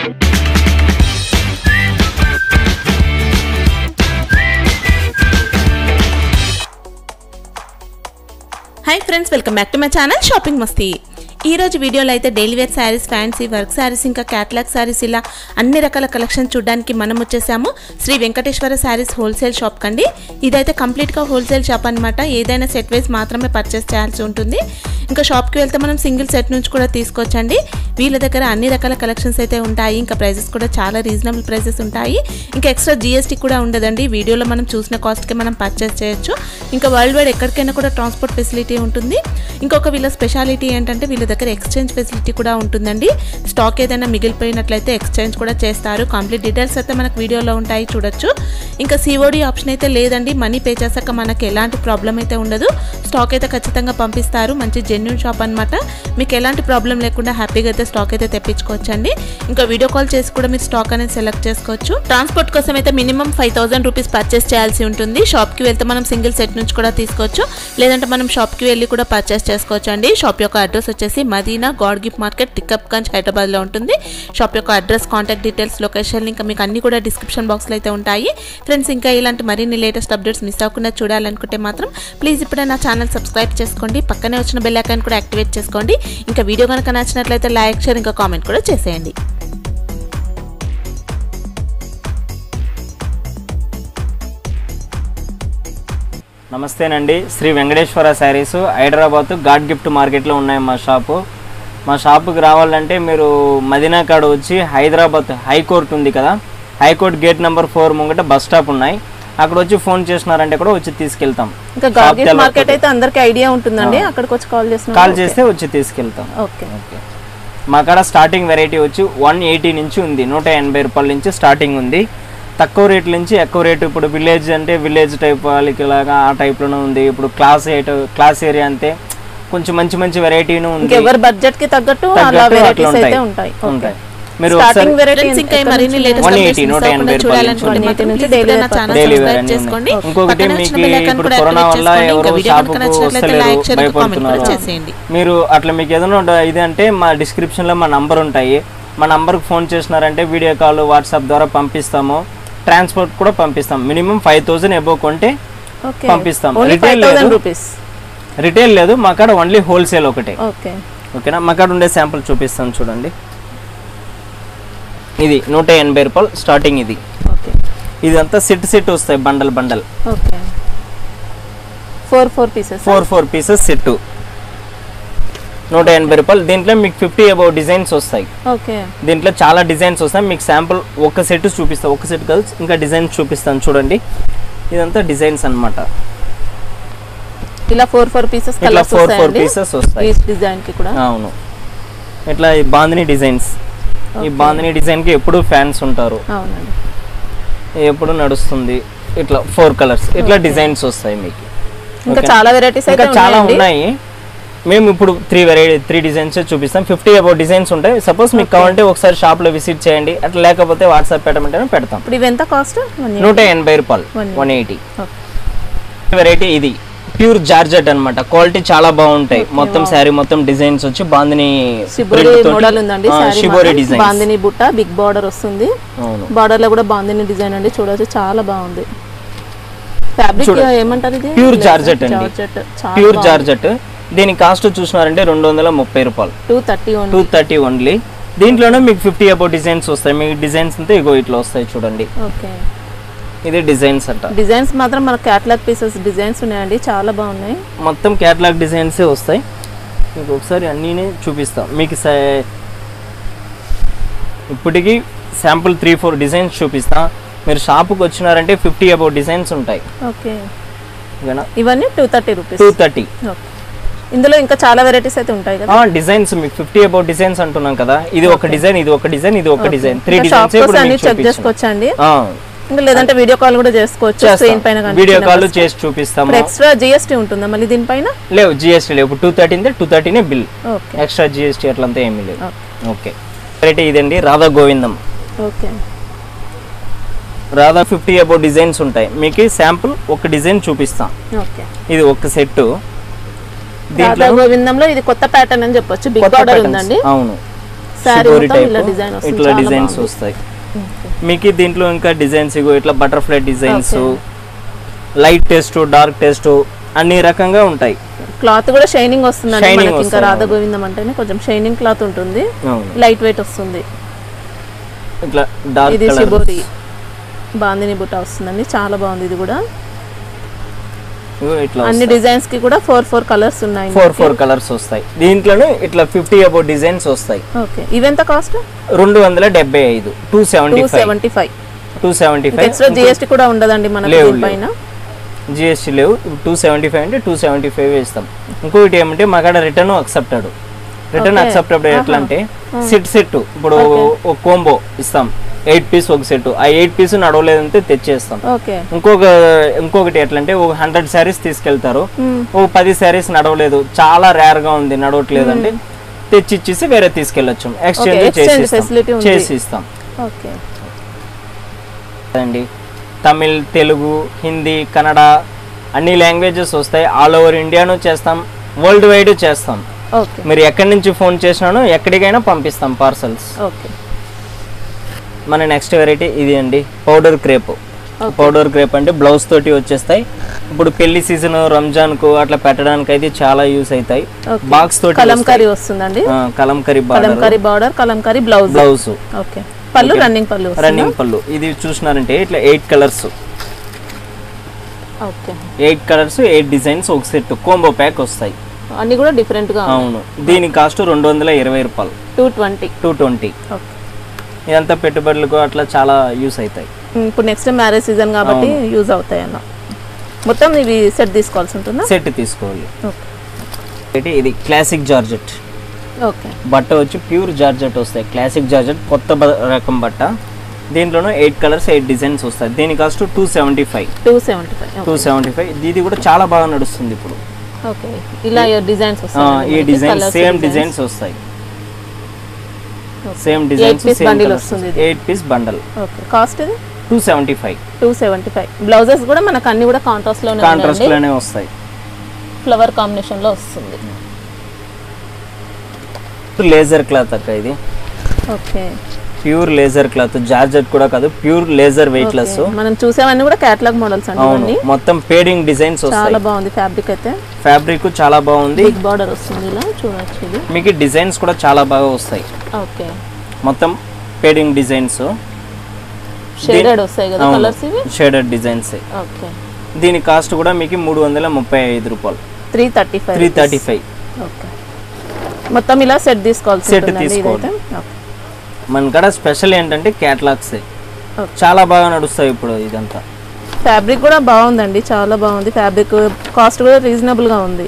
Hi friends welcome back to my channel shopping Masti ఈ రోజు వీడియోలో అయితే daily wear sarees fancy work sarees ఇంకా క్యాట్లాగ్ శారీస్ ఇలా అన్ని రకాల కలెక్షన్ చూడడానికి మనం వచ్చేసాము శ్రీ వెంకటేశ్వర శారీస్ హోల్సేల్ షాప్ కండి ఇదైతే కంప్లీట్గా హోల్సేల్ షాప్ అనమాట ఏదైనా సెట్ వైజ్ మాత్రమే పర్చేస్ చేయాల్సి ఉంటుంది ఇంకా షాప్కి వెళ్తే మనం సింగిల్ సెట్ నుంచి కూడా తీసుకోవచ్చండి వీళ్ళ దగ్గర అన్ని రకాల కలెక్షన్స్ అయితే ఉంటాయి ఇంకా ప్రైజెస్ కూడా చాలా రీజనబుల్ ప్రైజెస్ ఉంటాయి ఇంకా ఎక్స్ట్రా జిఎస్టీ కూడా ఉండదండి వీడియోలో మనం చూసిన కాస్ట్కి మనం పర్చేస్ చేయొచ్చు ఇంకా వరల్డ్ వైడ్ ఎక్కడికైనా కూడా ట్రాన్స్పోర్ట్ ఫెసిలిటీ ఉంటుంది ఇంకొక వీళ్ళ స్పెషాలిటీ ఏంటంటే వీళ్ళ దగ్గర ఎక్స్చేంజ్ ఫెసిలిటీ కూడా ఉంటుందండి స్టాక్ ఏదైనా మిగిలిపోయినట్లయితే ఎక్స్చేంజ్ కూడా చేస్తారు కంప్లీట్ డీటెయిల్స్ అయితే మనకు వీడియోలో ఉంటాయి చూడొచ్చు ఇంకా సిఓడి ఆప్షన్ అయితే లేదండి మనీ పే చేశాక మనకి ఎలాంటి ప్రాబ్లం అయితే ఉండదు స్టాక్ అయితే ఖచ్చితంగా పంపిస్తారు మంచి జెన్యున్ షాప్ అనమాట మీకు ఎలాంటి ప్రాబ్లం లేకుండా హ్యాపీగా అయితే స్టాక్ అయితే తెప్పించుకోవచ్చండి ఇంకా వీడియో కాల్ చేసి కూడా మీరు స్టాక్ అనేది సెలెక్ట్ చేసుకోవచ్చు ట్రాన్స్పోర్ట్ కోసం అయితే minimum five thousand rupees purchase చేయాల్సి ఉంటుంది షాప్కి వెళ్తే మనం సింగిల్ సెట్ నుంచి కూడా తీసుకోవచ్చు లేదంటే మనం షాప్కి వెళ్ళి కూడా పర్చేస్ చేసుకోవచ్చు అండి షాప్ యొక్క అడ్రస్ వచ్చేసి మదీనా గాడ్ గిఫ్ట్ మార్కెట్ టికప్ గంజ్ హైదరాబాద్లో ఉంటుంది షాప్ యొక్క అడ్రస్ కాంటాక్ట్ డీటెయిల్స్ లొకేషన్ ఇంకా మీకు అన్ని కూడా డిస్క్రిప్షన్ బాక్స్లో అయితే ఉంటాయి ఫ్రెండ్స్ ఇంకా ఇలాంటి మరిన్ని లేటెస్ట్ అప్డేట్స్ మిస్ అవ్వకుండా చూడాలనుకుంటే మాత్రం ప్లీజ్ ఇప్పుడే నా ఛానల్ సబ్స్క్రైబ్ చేసుకోండి పక్కనే వచ్చిన బెల్ ఐకాన్ కూడా యాక్టివేట్ చేసుకోండి ఇంకా వీడియో కనుక నచ్చినట్లయితే లైక్ షేర్ ఇంకా కామెంట్ కూడా చేసేయండి నమస్తేనండి శ్రీ వెంకటేశ్వర శారీస్ హైదరాబాద్ గాడ్ గిఫ్ట్ మార్కెట్లో ఉన్నాయి మా షాపు మా షాపుకి రావాలంటే మీరు మదీనా కాడ వచ్చి హైదరాబాద్ హైకోర్టు ఉంది కదా హైకోర్టు గేట్ నెంబర్ ఫోర్ ముంగట బస్ స్టాప్ ఉన్నాయి అక్కడ వచ్చి ఫోన్ చేసినారంటే కూడా వచ్చి తీసుకెళ్తాం ఇంకా గార్గెట్ మార్కెట్ అయితే అందరికీ ఐడియా ఉంటుందండి అక్కడికి వచ్చి కాల్ చేసిన కాల్ చేస్తే వచ్చి తీసుకెళ్తాం ఓకే ఓకే మా కాడ స్టార్టింగ్ వెరైటీ వచ్చి వన్ ఎయిటీ నుంచి ఉంది నూట ఎనభై రూపాయల నుంచి స్టార్టింగ్ ఉంది తక్కువ రేట్ నుంచి ఎక్కువ రేటు ఇప్పుడు విలేజ్ అంటే విలేజ్ టైప్ వాళ్ళకి ఇలాగా ఆ టైప్లోనే ఉంది ఇప్పుడు క్లాస్ ఎయిట్ క్లాస్ ఏరియా అంతే కొంచెం మంచి మంచి వెరైటీను ఉంది ఎవరి బడ్జెట్ కి తగ్గట్టు అలా తగ్గట్టు అట్లా వెరైటీస్ అయితే ఉంటాయి ఉంటాయి ఉంటాయి మీరు స్టార్టింగ్ ఒకసారి వెరైటీ ఇంకా మరిన్ని లేటెస్ట్ 180, 180 రూపాయల నుంచి నుంచి డైలీ నా ఛానల్ డైలీ వేర్ సబ్స్క్రైబ్ అన్ని చేసుకోండి ఉన్నాయి. ఇంకొకటి పక్కనే వచ్చిన మీకు bell icon ఇప్పుడు కూడా కరోనా activate వల్ల చేసుకోండి. ఇంకా ఎవరు వీడియో కనుక షాపుకు నచ్చినట్లయితే వస్తలేరు లైక్ షేర్ కామెంట్ కూడా భయపడుతున్నారు చేసేయండి మీరు అట్లా మీకు ఏదైనా ఉండ- ఇది అంటే మా డిస్క్రిప్షన్లో మా నంబర్ ఉంటాయి మా నంబర్కి ఫోన్ చేసినారంటే వీడియో కాల్ వాట్సాప్ ద్వారా పంపిస్తాము ట్రాన్స్పోర్ట్ కూడా పంపిస్తాం మినిమం ఫైవ్ థౌసండ్ ఎబో కొంటే ఓకే పంపిస్తాం ఓన్లీ రిటైల్ ఫైవ్ థౌసండ్ లేదు రూపీస్ రిటైల్ లేదు మా కాడ ఓన్లీ హోల్సేల్ ఒకటే ఓకే ఓకేనా మా కాడ ఉండే శాంపుల్ చూపిస్తాను చూడండి ఇది నూట ఎనభై రూపాయలు స్టార్టింగ్ ఇది ఓకే ఇదంతా సెట్ సెట్ వస్తాయి bundle bundle okay four four pieces four four pieces set నూట ఎనభై రూపాయలు దీంట్లో మీకు ఫిఫ్టీ అబౌ డిజైన్స్ వస్తాయి ఓకే దీంట్లో చాలా డిజైన్స్ వస్తాయి మీకు శాంపుల్ ఒక సెట్ చూపిస్తాను ఒక సెట్ కలిసి ఇంకా డిజైన్స్ చూపిస్తాను చూడండి ఇదంతా డిజైన్స్ అన్నమాట ఇలా ఫోర్ ఫోర్ పీసెస్ ఇట్లా కలర్స్ ఫోర్ ఫోర్ వస్తాయండి పీసెస్ వస్తాయి ఈచ్ డిజైన్ కి కూడా అవును ఇట్లా ఈ బాందిని డిజైన్స్ ఈ బాందిని డిజైన్కి ఎప్పుడు ఫ్యాన్స్ ఉంటారు అవునండి ఎప్పుడు నడుస్తుంది ఇట్లా ఫోర్ కలర్స్ ఇట్లా డిజైన్స్ వస్తాయి మీకు ఇంకా ఓకే. చాలా వెరైటీస్ అయితే ఇంకా చాలా ఉన్నాయండి ఉన్నాయి మేము ఇప్పుడు త్రీ వెరైటీ త్రీ డిజైన్స్ చూపిస్తాం ఫిఫ్టీ అబౌట్ డిజైన్స్ ఉంటాయి సపోజ్ మీకు కావాలంటే ఒకసారి షాప్ లో విజిట్ చేయండి అట్లా లేకపోతే వాట్సాప్ పెట్టమంటే పెడతాం ఇప్పుడు ఇవి ఎంత కాస్ట్ నూట ఎనభై రూపాయలు One వన్ ఎయిటీ వెరైటీ ఇది ప్యూర్ జార్జెట్ అన్నమాట క్వాలిటీ చాలా బాగుంటాయి మొత్తం శారీ మొత్తం డిజైన్స్ వచ్చి బాందిని శిబోరి మోడల్ ఉందండి శారీ షిబోరి మాత్రం. డిజైన్ బాందిని బుట్ట బిగ్ బార్డర్ వస్తుంది అవును బార్డర్ లో కూడా బాందిని డిజైన్ అండి చూడొచ్చు చాలా బాగుంది ఫ్యాబ్రిక్ ఏమంటారు ఇది ప్యూర్ జార్జెట్ అండి జార్జెట్ చాలా ప్యూర్ జార్జెట్ దీని కాస్ట్ చూసినారంటే రెండు వందల ముప్పై రూపాయలు two thirty two thirty only దీంట్లోనే మీకు ఫిఫ్టీ అబౌట్ డిజైన్స్ వస్తాయి మీకు డిజైన్స్ అంతా ఇగో ఇట్లా వస్తాయి చూడండి ఓకే ఇది డిజైన్స్ అంట డిజైన్స్ మాత్రం మన క్యాటలాగ్ పీసెస్ డిజైన్స్ ఉన్నాయండి చాలా బాగున్నాయి మొత్తం క్యాటలాగ్ డిజైన్సే వస్తాయి మీకు ఒకసారి అన్నీనే చూపిస్తాం మీకు స- ఇప్పటికీ శాంపుల్ త్రీ ఫోర్ డిజైన్స్ చూపిస్తా మీరు షాపుకి వచ్చినారంటే ఫిఫ్టీ అబౌట్ డిజైన్స్ ఉంటాయి ఓకే ఓకేనా ఇవన్నీ two thirty rupees two thirty okay ఇందులో ఇంకా చాలా వెరైటీస్ అయితే ఉంటాయి కదా డిజైన్స్ మీకు ఫిఫ్టీ అబౌట్ డిజైన్స్ అంటున్నాం కదా ఇది ఒక డిజైన్ ఇది ఒక డిజైన్ ఇది ఒక డిజైన్ త్రీ షాప్ డిజైన్స్ కోసం అన్ని చెక్ చేసుకోవచ్చండి ఆ, ఇంకా లేదంటే వీడియో కాల్ కూడా చేసుకోవచ్చు స్క్రీన్ పైన చేస్తాం. కనిపించే వీడియో కాల్ numbers కి. చేసి చూపిస్తాము ఇప్పుడు ఎక్స్ట్రా జిఎస్టీ ఉంటుందా మళ్ళీ దీనిపైన లేవు జిఎస్టీ లేవు టూ థర్టీన్ టూ థర్టీనే బిల్ ఓకే ఎక్స్ట్రా జిఎస్టీ అట్లంతా ఏమీ లేదు ఓకే ఓకే వెరైటీ ఇదండి Radha Govindam okay Radha fifty above designs ఉంటాయి మీకు శాంపుల్ ఒక డిజైన్ చూపిస్తాం ఓకే ఇది ఒక సెట్ రాధా గోవిందంలో ఇది కొత్త ప్యాటర్న్ అని చెప్పొచ్చు బిగ్ కొత్త ఆర్డర్ patterns. ఉందండి అవును Saree షిబోరి మొత్తం టైప్ ఇలా design వస్తుంది. ఇట్లా చాలా డిజైన్స్ బాగుంది. వస్తాయి మీకు దీంట్లో ఇంకా డిజైన్స్ ఇగో ఇట్లా butterfly designs light test dark test అన్ని రకంగా ఉంటాయి క్లాత్ కూడా షైనింగ్ వస్తుందండి Shining మనకి ఇంకా వస్తుంది, రాధా గోవిందం అంటేనే కొంచెం షైనింగ్ క్లాత్ ఉంటుంది అవును లైట్ వెయిట్ వస్తుంది ఇట్లా డార్క్ ఇది కలర్ షిబోరి బాందిని బుట్ట వస్తుందండి చాలా బాగుంది ఇది కూడా ఇట్లా అన్ని డిజైన్స్ కి కూడా ఫోర్ ఫోర్ కలర్స్ ఉన్నాయి ఫోర్ ఫోర్ కలర్స్ వస్తాయి దీంట్లోనే ఇట్లా ఫిఫ్టీ అబౌ డిజైన్స్ వస్తాయి ఓకే ఇవెంత కాస్ట్ రెండు వందల డెబ్బై ఐదు two seventy two five seventy five two seventy five extra GST కూడా ఉండదండి మనకి లేవు, దీనిపైన జిఎస్టీ లేవు టూ సెవెంటీ ఫైవ్ అంటే టూ సెవెంటీ ఫైవ్ ఇస్తాం ఇంకొకటి ఏమంటే మా కాడ return accepted return Okay. Accepted ఎట్లా అంటే సెట్ సెట్ ఇప్పుడు ఒక కోంబో ఇస్తాం ఎయిట్ పీస్ ఒక సెట్ ఆ ఎయిట్ పీస్ నడవలేదంటే తెచ్చేస్తాం ఓకే ఇంకొక ఇంకొకటి ఎట్లా అంటే ఒక హండ్రెడ్ శారీస్ తీసుకెళ్తారు ఓ పది శారీస్ నడవలేదు చాలా రేర్ గా ఉంది నడవట్లేదు అంటే తెచ్చి ఇచ్చేసి వేరే తీసుకెళ్ళొచ్చు ఎక్స్చేంజ్ exchange చేసి ఇస్తాం. facility ఉంది. చేసి ఇస్తాం ఓకే అండి తమిళ్ తెలుగు హిందీ కన్నడ అన్ని లాంగ్వేజెస్ వస్తాయి ఆల్ ఓవర్ ఇండియాను చేస్తాం వరల్డ్ వైడ్ చేస్తాం ఓకే మీరు ఎక్కడి నుంచి ఫోన్ చేసినానో ఎక్కడికైనా పంపిస్తాం పార్సల్స్ ఓకే మన నెక్స్ట్ వెరైటీ ఇది అండి పౌడర్ క్రేప్ పౌడర్ క్రేప్ అంటే బ్లౌజ్ తోటి వచ్చేస్తాయి ఇప్పుడు పెళ్లి సీజన్ రంజాన్ కు అట్లా పెట్టడానికి అయితే చాలా యూస్ అవుతాయి Okay. బాక్స్ తోటి కలంకారీ వస్తుందండి ఆ, Kalamkari border Kalamkari border Kalamkari blouse blouse okay పళ్ళు రన్నింగ్ పళ్ళు వస్తుంది. రన్నింగ్ పళ్ళు ఇది చూసినారంటే ఇట్లా eight colours okay eight colours eight designs ఒక సెట్ కోంబో ప్యాక్ వస్తాయి అన్ని కూడా డిఫరెంట్ గా అవును దీని కాస్ట్ రెండు వందల ఇరవై రూపాయలు two twenty two twenty okay ఇదంతా పెట్టుబడులకు అట్లా చాలా యూస్ అవుతాయి ఇప్పుడు నెక్స్ట్ మ్యారేజ్ సీజన్ కాబట్టి యూజ్ అవుతాయి అన్న మొత్తం ఇవి సెట్ తీసుకోవాల్సి ఉంటుందా సెట్ తీసుకోవాలి ఓకే అయితే ఇది క్లాసిక్ జార్జెట్ ఓకే బట్ట వచ్చి ప్యూర్ జార్జెట్ వస్తాయి క్లాసిక్ జార్జెట్ కొత్త బ- రకం బట్ట దీంట్లోనూ ఎయిట్ కలర్స్ ఎయిట్ డిజైన్స్ వస్తాయి దీని cost two seventy five two seventy five two seventy five ఇది కూడా చాలా బాగా నడుస్తుంది ఇప్పుడు ఓకే ఇలా డిజైన్స్ ఆ, వస్తాయి ఈ డిజైన్ సేమ్ డిజైన్స్ వస్తాయి సేమ్ డిజైన్స్ piece bundle వస్తుంది ఇది. Eight piece bundle okay cost ఇది two seventy five two seventy five blouses కూడా మనకు అన్ని కూడా కాంట్రాస్ట్ లోనే కాంట్రాస్ట్ ఉన్నాయండి లోనే వస్తాయి ఫ్లవర్ కాంబినేషన్ లో వస్తుంది లేజర్ క్లాత్ అక్క ఇది okay pure laser cloth georgette కూడా కాదు ప్యూర్ లేజర్ వెయిట్ లెస్ మనం చూసేవన్నీ కూడా క్యాటలాగ్ మోడల్స్ అండి అవును ఇవన్నీ మొత్తం పేడింగ్ డిజైన్స్ వస్తాయి చాలా బాగుంది ఫ్యాబ్రిక్ అయితే ఫ్యాబ్రిక్ చాలా బాగుంది బిగ్ బార్డర్ వస్తుంది ఇలా చూడొచ్చు ఇది మీకు డిజైన్స్ కూడా చాలా బాగా వస్తాయి ఓకే మొత్తం పేడింగ్ డిజైన్స్ షేడెడ్ వస్తాయి కదా కలర్స్ ఇవి షేడెడ్ డిజైన్స్ ఓకే దీని కాస్ట్ కూడా మీకు మూడు వందల ముప్పై ఐదు రూపాయలు three thirty five three thirty five okay మొత్తం ఇలా సెట్ తీసుకోవాల్సి Set ఉంటుందండి తీసుకోవాలి. ఇదైతే ఓకే మన కాడ స్పెషల్ ఏంటంటే క్యాటలాగ్స్ Okay. చాలా బాగా నడుస్తాయి ఇప్పుడు ఇదంతా ఫ్యాబ్రిక్ కూడా బాగుందండి చాలా బాగుంది ఫ్యాబ్రిక్ కాస్ట్ కూడా రీజనబుల్ గా ఉంది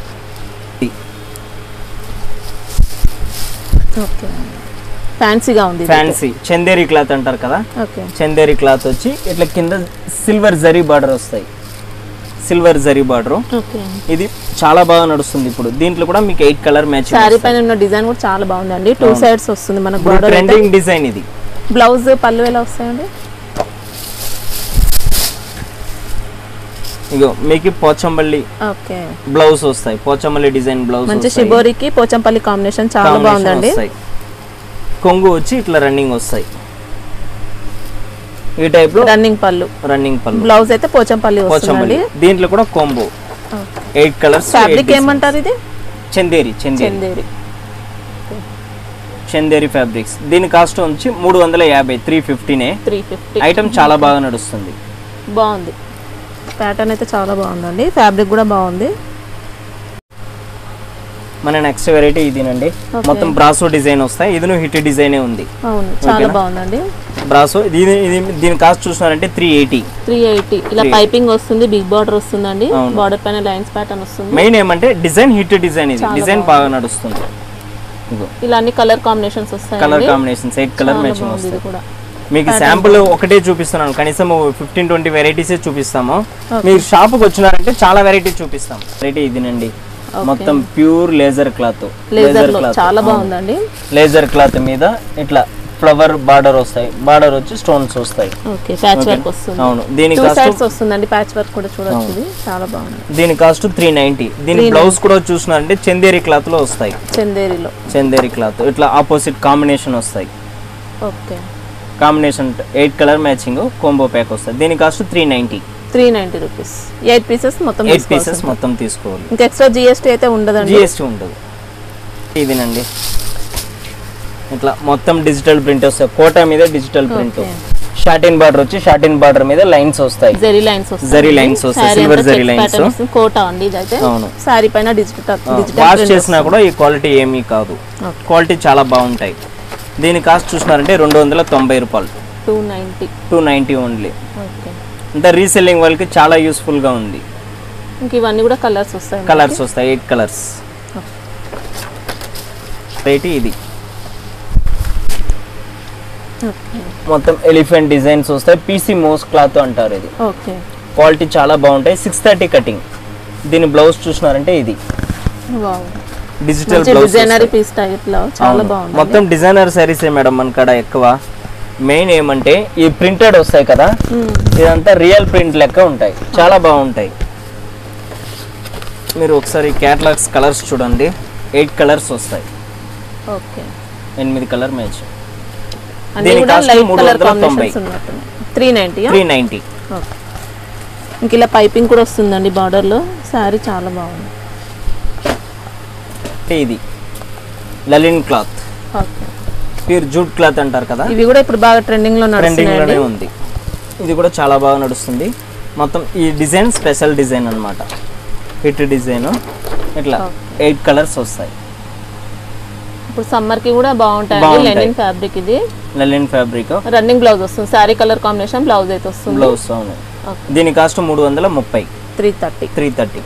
ఓకే ఫ్యాన్సీగా ఉంది ఇది. ఫ్యాన్సీ చందేరి క్లాత్ అంటారు కదా ఓకే చందేరి క్లాత్ వచ్చి ఇట్లా కింద సిల్వర్ జరీ బార్డర్ వస్తాయి సిల్వర్ జరీ బార్డర్ ఓకే ఇది చాలా బాగా నడుస్తుంది ఇప్పుడు దీంట్లో కూడా మీకు ఎయిట్ కలర్ మ్యాచ్ శారీ పైన ఉన్న డిజైన్ కూడా చాలా బాగుందండి టూ సైడ్స్ వస్తుంది మనకు ఇప్పుడు బార్డర్ ట్రెండింగ్ డిజైన్ ఇది బ్లౌజ్ పళ్ళు ఎలా వస్తాయండి ఇగో మీకు పోచంపల్లి ఓకే బ్లౌజ్ వస్తాయి పోచంపల్లి డిజైన్ బ్లౌజ్ మంచి వస్తాయి. షిబోరికి పోచంపల్లి కాంబినేషన్ చాలా Combination బాగుందండి వస్తాయి. కొంగు వచ్చి ఇట్లా రన్నింగ్ వస్తాయి ఈ టైప్ లో రన్నింగ్ పళ్ళు రన్నింగ్ పళ్ళు బ్లౌజ్ అయితే పోచంపల్లి పోచంపల్లి వస్తుందండి దీంట్లో కూడా కొంబో ఎయిట్ కలర్స్ ఫ్యాబ్రిక్ ఏమంటారు ఇది చందేరి చందేరి చందేరి చందేరి ఫ్యాబ్రిక్స్ దీని కాస్ట్ వచ్చి మూడు వందల యాభై త్రీ ఫిఫ్టీనే త్రీ ఫిఫ్టీ ఐటమ్ చాలా బాగా నడుస్తుంది బాగుంది ప్యాటర్న్ అయితే చాలా బాగుందండి ఫ్యాబ్రిక్ కూడా బాగుంది మన నెక్స్ట్ వెరైటీ ఇదేనండి Okay. మొత్తం బ్రాసో డిజైన్ వస్తాయి ఇది హిట్ డిజైనే ఉంది అవును చాలా ఓకేనా? బాగుందండి బ్రాసో దీని ఇది దీని కాస్ట్ చూసినారంటే త్రీ ఎయిటీ త్రీ ఎయిటీ ఇలా పైపింగ్ వస్తుంది బిగ్ బార్డర్ వస్తుందండి అవును. బార్డర్ పైన లైన్స్ ప్యాటర్న్ వస్తుంది మెయిన్ ఏమంటే డిజైన్ హిట్ డిజైన్ ఇది చాలా డిజైన్ బాగా నడుస్తుంది ఇగో ఇలా అన్ని కలర్ కాంబినేషన్స్ వస్తాయి కలర్ కాంబినేషన్స్ ఎయిట్ కలర్ చాలా మ్యాచింగ్ బాగుంది ఇది వస్తాయి కూడా మీకు శాంపుల్ ఒకటే చూపిస్తున్నాను కనీసం ఫిఫ్టీన్ ట్వంటీ వెరైటీసే చూపిస్తాము మీరు షాప్కి వచ్చినారంటే చాలా వెరైటీ చూపిస్తాం వెరైటీ ఇదినండి మొత్తం ప్యూర్ లేజర్ క్లాత్ లేజర్ లో చాలా బాగుందండి లేజర్ క్లాత్ మీద ఇట్లా ఫ్లవర్ బార్డర్ వస్తాయి బార్డర్ వచ్చి స్టోన్స్ వస్తాయి ఓకే ప్యాచ్ Okay. వర్క్ వస్తుంది అవును దీని టూ కాస్ట్ సైడ్స్ వస్తుందండి ప్యాచ్ వర్క్ కూడా చూడొచ్చు ఇది చాలా బాగుంది దీని కాస్ట్ త్రీ నైన్టీ దీని బ్లౌజ్ కూడా చూసినారంటే చందేరి క్లాత్ లో వస్తాయి చందేరిలో చందేరి క్లాత్ ఇట్లా ఆపోజిట్ కాంబినేషన్ వస్తాయి okay combination eight colour matching combo pack వస్తాయి దీని cost three ninety three ninety rupees eight pieces మొత్తం ఎయిట్ తీసుకోవాల్సి పీసెస్ మొత్తం తీసుకోవాలి ఇంకా ఎక్స్ట్రా జిఎస్టీ అయితే ఉండదండి జిఎస్టీ ఉండదు ఇదినండి ఇట్లా మొత్తం డిజిటల్ ప్రింట్ వస్తాయి కోటా మీద digital print Okay. Satin border వచ్చి షార్టిన్ బార్డర్ మీద లైన్స్ వస్తాయి జరీ లైన్స్ వస్తాయి జరీ lines వస్తాయి, silver జరీ lines. కోటా అండి ఇదైతే అవును. సారీ పైన డిజిటల్ వాష్ డిజిటల్ చేసినా కూడా ఈ క్వాలిటీ ఏమీ కాదు Okay. క్వాలిటీ చాలా బాగుంటాయి దీని కాస్ట్ చూసినారంటే రెండు వందల తొంభై రూపాయలు two ninety two ninety only okay అంటే రీసెల్లింగ్ వాళ్ళకి చాలా యూస్ఫుల్గా ఉంది ఇంక ఇవన్నీ కూడా కలర్స్ వస్తాయి కలర్స్ వస్తాయి ఎయిట్ కలర్స్ రేట్ ఇది ఓకే మొత్తం ఎలిఫెంట్ డిజైన్స్ వస్తాయి పీసీ మోస్ క్లాత్ అంటారు ఇది ఓకే క్వాలిటీ చాలా బాగుంటాయి సిక్స్ థర్టీ కటింగ్ దీని బ్లౌజ్ చూసినారంటే ఇది వావ్ డిజిటల్ మంచి బ్లౌజ్ డిజైనరీ పీస్ టైప్ లో చాలా బాగుంది మొత్తం డిజైనర్ సారీసే మేడం మన కాడ ఎక్కువ మెయిన్ ఏమంటే ఈ ప్రింటెడ్ వస్తాయి కదా ఇదంతా రియల్ ప్రింట్ లెక్క ఉంటాయి చాలా బాగుంటాయి మీరు ఒకసారి క్యాటలాగ్స్ కలర్స్ చూడండి ఎయిట్ కలర్స్ వస్తాయి ఓకే ఎనిమిది కలర్ మ్యాచ్ అన్ని దీని కూడా cost లైట్ మూడు కలర్ వందల తొంభై. కాంబినేషన్స్ ఉన్నట్టున్నాయి three ninety three ninety okay ఇంక ఇలా పైపింగ్ కూడా వస్తుందండి border లో శారీ చాలా బాగుంది ఇది linen cloth okay pure jute cloth అంటారు కదా ఇవి కూడా ఇప్పుడు బాగా ట్రెండింగ్ లో ట్రెండింగ్ నడుస్తున్నాయండి లోనే ఉంది ఇది కూడా చాలా బాగా నడుస్తుంది మొత్తం ఈ డిజైన్ స్పెషల్ డిజైన్ అన్నమాట హిట్ డిజైన్ ఇట్లా ఎయిట్ కలర్స్ వస్తాయి ఇప్పుడు సమ్మర్ కి కూడా బాగుంటాయండి బాగుంటాయి. లెనిన్ ఫ్యాబ్రిక్ ఇది లలిన్ ఫ్యాబ్రిక్ రన్నింగ్ బ్లౌజ్ వస్తుంది శారీ కలర్ కాంబినేషన్ బ్లౌజ్ అయితే వస్తుంది బ్లౌజ్ అవును ఓకే దీని కాస్ట్ మూడు వందల ముప్పై త్రీ థర్టీ త్రీ థర్టీ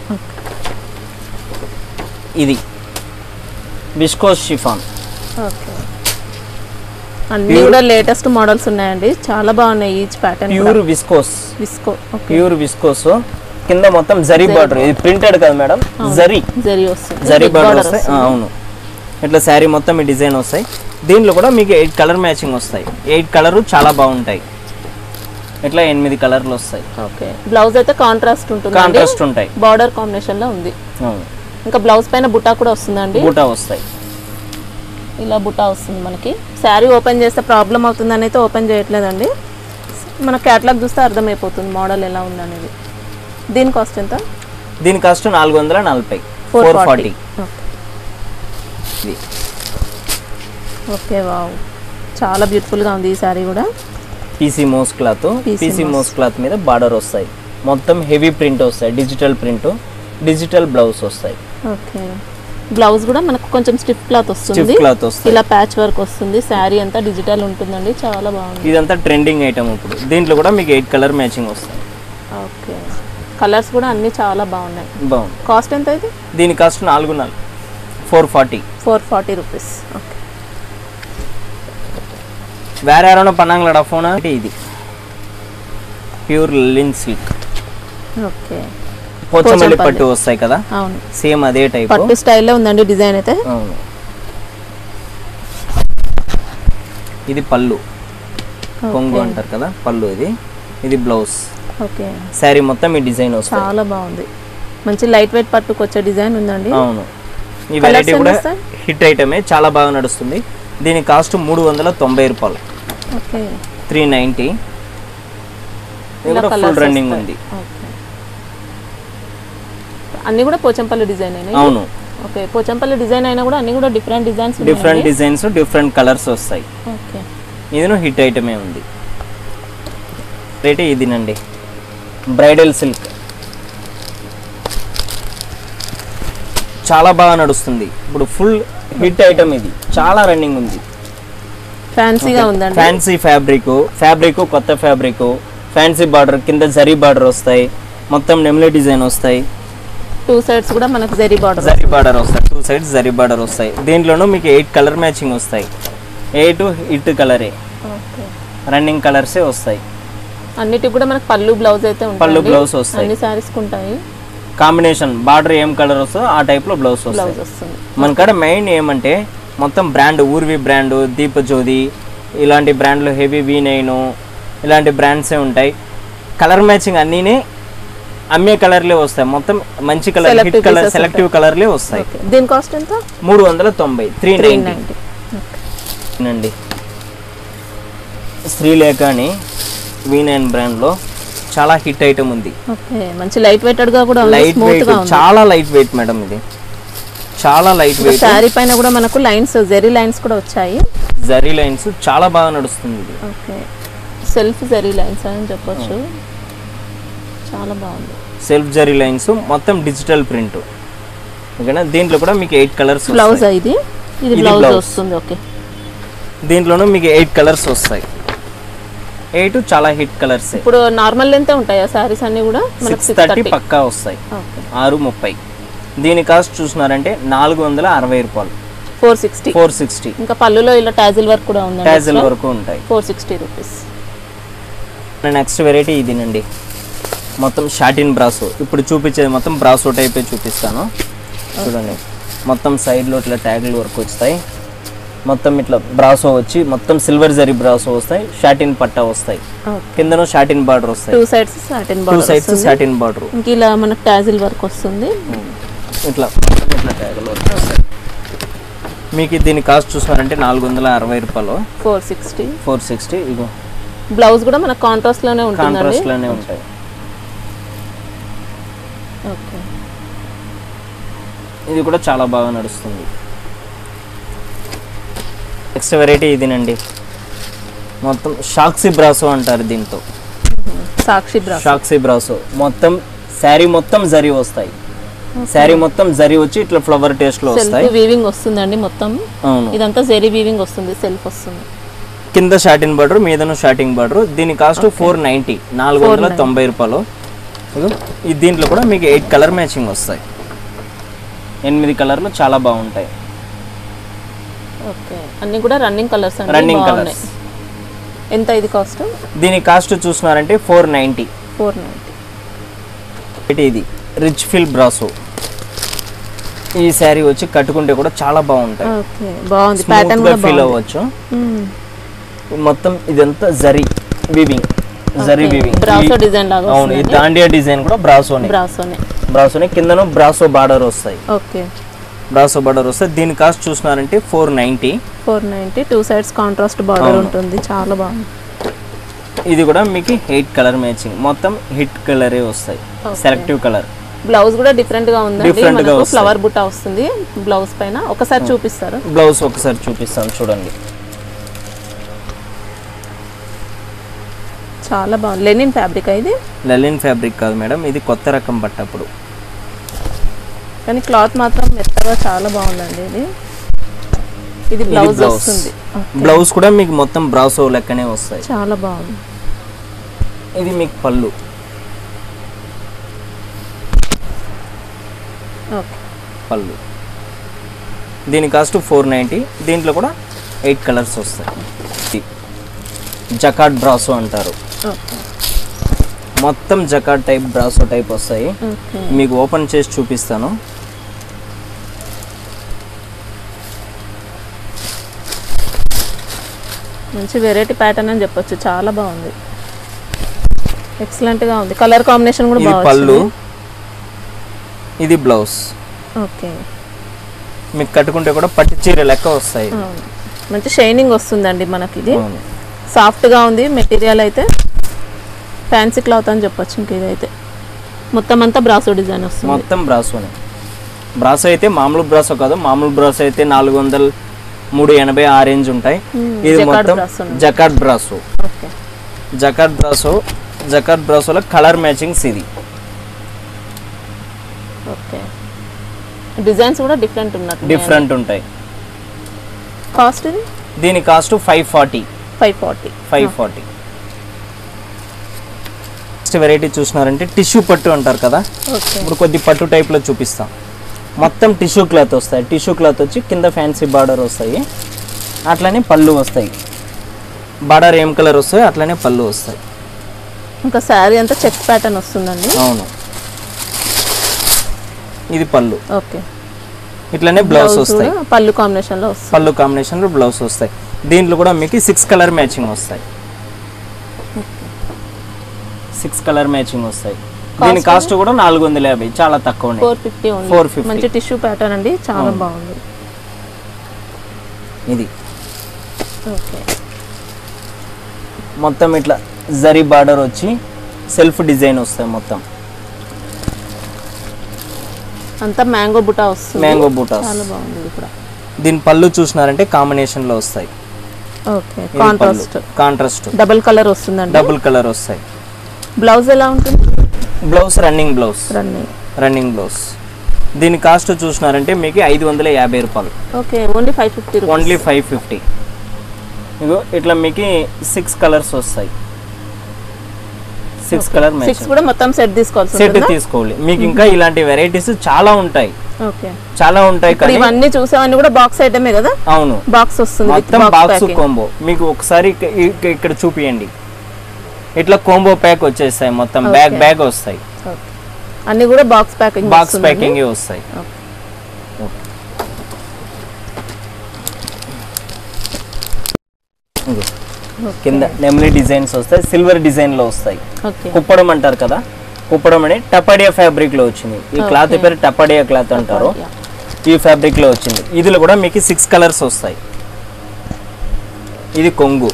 ఇది విస్కోస్ షిఫాన్ ఓకే అన్ని కూడా లేటెస్ట్ మోడల్స్ ఉన్నాయండి చాలా బాగున్నాయి each pattern pure viscose viscose okay pure viscose కింద మొత్తం జరీ బార్డర్ ఇది ప్రింటెడ్ కదా మేడం జరీ జరీ వస్తుంది జరీ Big బార్డర్ border వస్తాయి ఆ, వస్తుంది. అవును ఇట్లా శారీ మొత్తం ఈ డిజైన్ వస్తాయి దీంట్లో కూడా మీకు ఎయిట్ కలర్ మ్యాచింగ్ వస్తాయి ఎయిట్ కలర్ చాలా బాగుంటాయి ఇట్లా ఎనిమిది కలర్లు వస్తాయి ఓకే బ్లౌజ్ అయితే కాంట్రాస్ట్ ఉంటుంది కాంట్రాస్ట్ ఉంటాయి బార్డర్ కాంబినేషన్ లో ఉంది అవును ఇంకా బ్లౌజ్ పైన బుటా కూడా వస్తుందండి బూటా వస్తాయి ఇలా బుటా వస్తుంది మనకి శారీ ఓపెన్ చేస్తే ప్రాబ్లం అవుతుందని అయితే ఓపెన్ చేయట్లేదండి మన క్యాటలాగ్ చూస్తే అర్థమైపోతుంది మోడల్ ఎలా ఉందనేది దీని కాస్ట్ ఎంత దీని కాస్ట్ నాలుగు వందల నలభై ఫోర్ ఫోర్ ఫార్టీ ఫార్టీ ఇది ఓకే వావ్ చాలా బ్యూటిఫుల్గా ఉంది ఈ శారీ కూడా PC moss cloth PC PC moss. Moss cloth మీద బార్డర్ వస్తాయి మొత్తం హెవీ ప్రింట్ వస్తాయి డిజిటల్ ప్రింట్ డిజిటల్ బ్లౌజ్ వస్తాయి ఓకే బ్లౌజ్ కూడా మనకు కొంచెం స్టిఫ్ క్లాత్ స్టిఫ్ వస్తుంది క్లాత్ వస్తాయి ఇలా ప్యాచ్ వర్క్ వస్తుంది శారీ అంతా డిజిటల్ ఉంటుందండి చాలా బాగుంది ఇదంతా ట్రెండింగ్ ఐటమ్ ఇప్పుడు దీంట్లో కూడా మీకు ఎయిట్ కలర్ మ్యాచింగ్ వస్తాయి ఓకే కలర్స్ కూడా అన్నీ చాలా బాగున్నాయి బాగుంది కాస్ట్ ఎంత ఇది దీని కాస్ట్ నాలుగు నాలుగు four forty four forty rupees okay வேற யாரோட பண்ணாங்களாடா ஃபோனை இது ప్యూర్ లిన్ సిల్క్ ఓకే పోచమల్లి పట్టు వస్తాయి కదా అవును సేమ్ అదే టైప్ పట్టు స్టైల్లో ఉందండి డిజైన్ అయితే అవును ఇది పళ్ళు కొంగు అంటారు కదా పళ్ళు ఇది ఇది బ్లౌజ్ ఓకే శారీ మొత్తం ఈ డిజైన్ వస్తాయి చాలా బాగుంది మంచి లైట్ వెయిట్ పట్టుకు వచ్చే డిజైన్ ఉందండి అవును ఈ Colours వెరైటీ ఎన్ని కూడా వస్తాయి? హిట్ ఐటమే చాలా బాగా నడుస్తుంది దీని కాస్ట్ మూడు వందల తొంభై రూపాయలు ఓకే త్రీ నైంటీ ఇది ఇలా కూడా ఫుల్ colours రన్నింగ్ వస్తాయి. ఉంది ఓకే అన్ని కూడా పోచంపల్లి డిజైన్ అయినాయి అవును ఓకే పోచంపల్లి డిజైన్ అయినా కూడా అన్ని కూడా different designs different designs different colours వస్తాయి ఓకే ఇదిను హిట్ ఐటమే ఉంది రేట్ ఇదినండి బ్రైడల్ సిల్క్ చాలా బాగా నడుస్తుంది ఇప్పుడు ఫుల్ హిట్ ఐటమ్ ఇది చాలా రన్నింగ్ ఉంది ఫ్యాన్సీగా ఉందండి ఫ్యాన్సీ ఫ్యాబ్రిక్ ఫ్యాబ్రిక్ కొత్త ఫ్యాబ్రిక్ ఫ్యాన్సీ బార్డర్ కింద జరీ బార్డర్ వస్తాయి మొత్తం నెమ్లే డిజైన్ వస్తాయి టూ సైడ్స్ కూడా మనకు జరీ బార్డర్ జరీ బార్డర్ వస్తాయి టూ సైడ్స్ జరీ బార్డర్ వస్తాయి దీంట్లోనూ మీకు ఎయిట్ కలర్ మ్యాచింగ్ వస్తాయి ఎయిట్ హిట్ కలరే ఓకే రన్నింగ్ కలర్సే వస్తాయి అన్నిటికి కూడా మనకు పళ్ళు బ్లౌజ్ అయితే ఉంటుంది పళ్ళు blouse వస్తాయి. అన్ని సారీస్ ఉంటాయి కాంబినేషన్ బార్డర్ ఏం కలర్ వస్తుందో ఆ టైప్లో బ్లౌజ్ వస్తాయి బ్లౌజ్ వస్తుంది మన కాడ మెయిన్ ఏమంటే మొత్తం బ్రాండ్ ఊర్వి బ్రాండ్ దీపజ్యోతి ఇలాంటి బ్రాండ్లు హెవీ వి నైన్ ఇలాంటి బ్రాండ్సే ఉంటాయి కలర్ మ్యాచింగ్ అన్నీనే అమ్మే కలర్లే వస్తాయి మొత్తం మంచి colour hit Selective colour pieces selective కలర్లే వస్తాయి ఓకే దీని కాస్ట్ ఎంత మూడు వందల తొంభై త్రీ త్రీ నైన్టీ నైంటీ అండి శ్రీలేఖ అని వి నైన్ బ్రాండ్లో చాలా హిట్ ఐటమ్ ఉంది ఓకే మంచి లైట్ వెయిటెడ్ గా కూడా ఉంది లైట్ స్మూత్ వెయిట్ గా ఉంది చాలా లైట్ వెయిట్ మేడం ఇది చాలా లైట్ వెయిట్ శారీ పైన కూడా మనకు లైన్స్ జెరీ లైన్స్ కూడా వచ్చాయి జరీ లైన్స్ చాలా బాగా నడుస్తుంది ఇది ఓకే సెల్ఫ్ జెరీ లైన్స్ అని చెప్పొచ్చు చాలా బాగుంది సెల్ఫ్ జరీ లైన్స్ మొత్తం డిజిటల్ ప్రింట్ ఓకేనా దీంట్లో కూడా మీకు ఎయిట్ కలర్స్ బ్లౌజ్ ఇది ఇది ఇది బ్లౌజ్ blouse. వస్తుంది ఓకే దీంట్లోనూ మీకు ఎయిట్ కలర్స్ వస్తాయి ఎయిట్ చాలా హిట్ కలర్స్ ఇప్పుడు నార్మల్ లెంత్ ఉంటాయా శారీస్ అన్ని కూడా మనకు సిక్స్ సిక్స్ థర్టీ థర్టీ పక్కా వస్తాయి ఓకే ఆరు ముప్పై దీని కాస్ట్ చూసినారంటే నాలుగు వందల అరవై రూపాయలు ఫోర్ సిక్స్టీ ఫోర్ సిక్స్టీ ఇంకా పళ్ళులో ఇలా టాజిల్ వర్క్ కూడా ఉందండి ట్యాజల్ వరకు ఉంటాయి four sixty rupees next variety ఇదేనండి మొత్తం షాటిన్ బ్రాసో ఇప్పుడు చూపించేది మొత్తం బ్రాసో టైపే చూపిస్తాను చూడండి మొత్తం సైడ్లో ఇట్లా ట్యాగులు వరకు వస్తాయి మొత్తం ఇట్లా బ్రాసో వచ్చి మొత్తం సిల్వర్ జరీ బ్రాసో వస్తాయి షాటిన్ పట్టా వస్తాయి కిందను షాటిన్ బార్డర్ వస్తాయి two sides satin two border sides satin border ఇంక ఇలా మనకు టాజిల్ వర్క్ వస్తుంది ఇట్లా ఇట్లా ట్యాగులు వరకు వస్తాయి మీకు దీని కాస్ట్ చూసినారంటే నాలుగు వందల అరవై రూపాయలు ఫోర్ సిక్స్టీ ఫోర్ సిక్స్టీ ఇగో బ్లౌజ్ కూడా మనకు కాంట్రాస్ట్ లోనే ఉంటుందండి కాంట్రాస్ట్లోనే ఉంటాయి ఓకే ఇది కూడా చాలా బాగా నడుస్తుంది నెక్స్ట్ వెరైటీ ఇదేనండి మొత్తం షాక్సీ బ్రాసో అంటారు దీంతో సాక్షి బ్రా షాక్సీ బ్రాసో మొత్తం శారీ మొత్తం జరీ వస్తాయి శారీ మొత్తం జరీ వచ్చి ఇట్లా ఫ్లవర్ టేస్ట్ లో వస్తాయి సెల్ఫ్ వీవింగ్ వస్తుందండి మొత్తం అవును ఇదంతా జెరీ వీవింగ్ వస్తుంది సెల్ఫ్ వస్తుంది కింద షాటిన్ బార్డర్ మీదను షాటింగ్ బార్డర్ దీని కాస్ట్ ఫోర్ నైంటీ నాలుగు వందల తొంభై రూపాయలు ఇదిగో, ఈ దీంట్లో కూడా మీకు ఎయిట్ కలర్ మ్యాచింగ్ వస్తాయి ఎనిమిది కలర్లు చాలా బాగుంటాయి ఓకే అన్ని కూడా రన్నింగ్ కలర్స్ అండి రన్నింగ్ బాగున్నాయి కలర్స్ ఎంత ఇది కాస్ట్ దీని కాస్ట్ చూసినారంటే ఫోర్ నైంటీ ఫోర్ నైంటీ ఇది రిచ్ ఫిల్ బ్రాసో ఈ శారీ వచ్చి కట్టుకుంటే కూడా చాలా బాగుంటాయి ఓకే బాగుంది స్మూత్ ప్యాటర్న్ గా కూడా ఫీల్ బాగుంది అవ్వచ్చు మ్మ్. మొత్తం ఇదంతా zari weaving zari weaving brasso design లాగా అవును ఈ దాండియా డిజైన్ కూడా బ్రాసోనే బ్రాసోనే బ్రాసోనే కిందను బ్రాసో బార్డర్ వస్తాయి ఓకే బ్రాసో బార్డర్ వస్తాయి దీని కాస్ట్ చూసినారంటే four ninety four ninety two sides contrast border ఉంటుంది చాలా బాగుంది ఇది కూడా మీకు ఎయిట్ కలర్ మ్యాచింగ్ మొత్తం హిట్ కలరే వస్తాయి సెలెక్టివ్ కలర్ బ్లౌజ్ కూడా డిఫరెంట్ గా ఉందండి Different గా మనకు వస్తాయి. ఫ్లవర్ బుట్ట వస్తుంది బ్లౌజ్ పైన ఒకసారి చూపిస్తారు బ్లౌజ్ ఒకసారి చూపిస్తాను చూడండి చాలా బాగుంది లెనిన్ ఫ్యాబ్రిక్ ఇది లెలిన్ ఫ్యాబ్రిక్ కాదు మేడం ఇది కొత్త రకం పట్టప్పుడు కానీ క్లాత్ మాత్రం మెత్తగా చాలా బాగుందండి ఇది ఇది ఇది బ్లౌజ్ బ్లౌజ్ వస్తుంది బ్లౌజ్ కూడా మీకు మొత్తం బ్రాసో లెక్కనే వస్తాయి చాలా బాగుంది ఇది మీకు పళ్ళు ఓకే పళ్ళు దీని కాస్ట్ ఫోర్ నైంటీ దీంట్లో కూడా ఎయిట్ కలర్స్ వస్తాయి జకాట్ బ్రాసో అంటారు ఓకే మొత్తం జకాట్ టైప్ బ్రాసో టైప్ వస్తాయి ఓకే మీకు ఓపెన్ చేసి చూపిస్తాను మంచి వెరైటీ ప్యాటర్న్ అని చెప్పొచ్చు చాలా బాగుంది ఎక్సలెంట్ గా ఉంది కలర్ కాంబినేషన్ కూడా ఇది బాగా పళ్ళు వచ్చింది. ఇది బ్లౌజ్ ఓకే మీకు కట్టుకుంటే కూడా పట్టు చీర లెక్క వస్తాయి అవును. మంచి షైనింగ్ వస్తుందండి మనకి ఇది అవును. సాఫ్ట్ గా ఉంది మెటీరియల్ అయితే ఫ్యాన్సీ క్లాత్ అని చెప్పొచ్చు ఇంక ఇదైతే మొత్తం అంతా బ్రాసో డిజైన్ వస్తుంది మొత్తం బ్రాసోనే బ్రాసో అయితే మామూలు బ్రాసో కాదు మామూలు బ్రాసో అయితే నాలుగు వందలు మూడు ఎనభై ఆ రేంజ్ ఉంటాయి మ్మ్. ఇది జకార్డ్ మొత్తం బ్రాసో ఉంది. Jacquard brasso okay jacquard brasso jacquard బ్రాసోలో కలర్ మ్యాచింగ్స్ ఇది ఓకే డిజైన్స్ కూడా డిఫరెంట్ ఉన్నట్టు డిఫరెంట్ ఉంటాయి కాస్ట్ ఇది దీని cost five forty five forty five forty next variety చూసినారంటే టిష్యూ పట్టు అంటారు కదా ఓకే ఇప్పుడు కొద్ది పట్టు టైప్లో చూపిస్తాం మొత్తం టిష్యూ క్లాత్ వస్తాయి టిష్యూ క్లాత్ వచ్చి కింద ఫ్యాన్సీ బార్డర్ వస్తాయి అట్లనే పళ్ళు వస్తాయి బార్డర్ ఏం కలర్ వస్తాయి అట్లనే పళ్ళు వస్తాయి ఇంకా శారీ అంతా చెక్ ప్యాటర్న్ వస్తుందండి అవును ఇది పళ్ళు ఓకే ఇట్లనే బ్లౌజ్ వస్తాయి కూడా పళ్ళు కాంబినేషన్ లో వస్తుంది పళ్ళు కాంబినేషన్లో బ్లౌజ్ వస్తాయి దీంట్లో కూడా మీకు సిక్స్ కలర్ మ్యాచింగ్ వస్తాయి సిక్స్ కలర్ మ్యాచింగ్ వస్తాయి దీని కాస్ట్ కూడా నాలుగు వందల యాభై చాలా తక్కువ ఫోర్ ఫిఫ్టీ ఉంది 450. మంచి టిష్యూ ప్యాటర్న్ అండి చాలా బాగుంది ఇది ఓకే మొత్తం ఇట్లా జరీ బార్డర్ వచ్చి సెల్ఫ్ డిజైన్ వస్తాయి మొత్తం అంతా మ్యాంగో బుటా వస్తుంది మ్యాంగో బూటాస్ చాలా బాగుంది ఇది కూడా దీని పళ్ళు చూసినారంటే కాంబినేషన్ లో వస్తాయి okay contrast contrast double colour వస్తుందండి డబుల్ కలర్ వస్తాయి బ్లౌజ్ ఎలా ఉంటుంది blouse running blouse running running blouse దీని కాస్ట్ చూసినారంటే మీకు ఐదు వందల యాభై రూపాయలు okay only five fifty only five fifty ఇగో ఇట్లా మీకు సిక్స్ కలర్స్ వస్తాయి సిక్స్ కలర్ సిక్స్ కూడా మొత్తం సెట్ తీసుకోవాల్సి సెట్ ఉంటుందా తీసుకోవాలి మీకు ఇంకా ఇలాంటి వెరైటీస్ చాలా ఉంటాయి ఓకే చాలా ఉంటాయి ఇప్పుడు కానీ ఇవన్నీ చూసామన్నీ కూడా బాక్స్ ఐటమే కదా అవును బాక్స్ వస్తుంది with మొత్తం box బాక్స్ packing. కోంబో మీకు ఒకసారి ఇక- ఇక- ఇక్కడ చూపియండి ఇట్లా కోంబో ప్యాక్ వచ్చేస్తాయి మొత్తం బ్యాగ్ Okay. బ్యాగ్ వస్తాయి Okay. అన్ని కూడా బాక్స్ ప్యాకింగ్ బాక్స్ ప్యాకింగ్ వస్తాయి Okay. ఇదిగో. కింద నెమ్లీ డిజైన్స్ వస్తాయి సిల్వర్ డిజైన్ లో వస్తాయి ఓకే కుప్పడం అంటారు కదా కుప్పడం అని టపాడియా ఫ్యాబ్రిక్ లో వచ్చింది ఈ క్లాత్ Okay. పేరు టపాడియా క్లాత్ అంటారు ఈ ఫ్యాబ్రిక్ లో వచ్చింది ఇదిలో కూడా మీకు సిక్స్ కలర్స్ వస్తాయి ఇది కొంగు